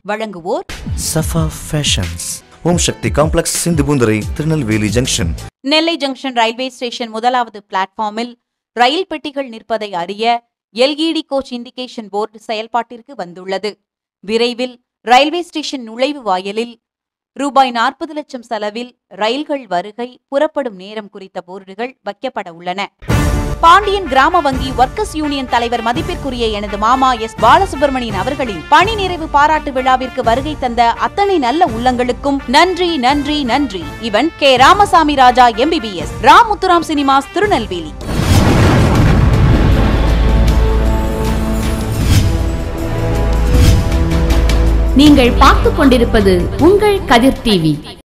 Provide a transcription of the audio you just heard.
வழங்குவோர் Safa fashions Om Sakthi complex Sindhupoonthurai Tirunelveli junction Nellai junction railway station முதலாவது பிளாட்ஃபார்மில் ரயில் பெட்டிகள் நிற்பதை அறிய எல்இடி கோச் இண்டிகேஷன் போர்டு செயல்பாட்டிற்கு வந்துள்ளது விரைவில் ரயில்வே ஸ்டேஷன் நுழைவு வாயிலில் ரூபாய் நாற்பது லட்சம் செலவில் ரயில்கள் வருகை புறப்படும் நேரம் குறித்த போர்டுகள் வைக்கப்பட உள்ளன பாண்டியன் கிராம வங்கி ஒர்க்கர்ஸ் யூனியன் தலைவர் மதிப்பிற்குரிய எனது மாமா எஸ் பாலசுப்ரமணியன் அவர்களின் பணி நிறைவு பாராட்டு விழாவிற்கு வருகை தந்த அத்தனை நல்ல உள்ளங்களுக்கும் நன்றி நன்றி நன்றி இவன் K Ramasamy Raja MBBS Ram Muthuram cinemas Tirunelveli நீங்கள் பார்த்துக் கொண்டிருப்பது உங்கள் கதிர் டிவி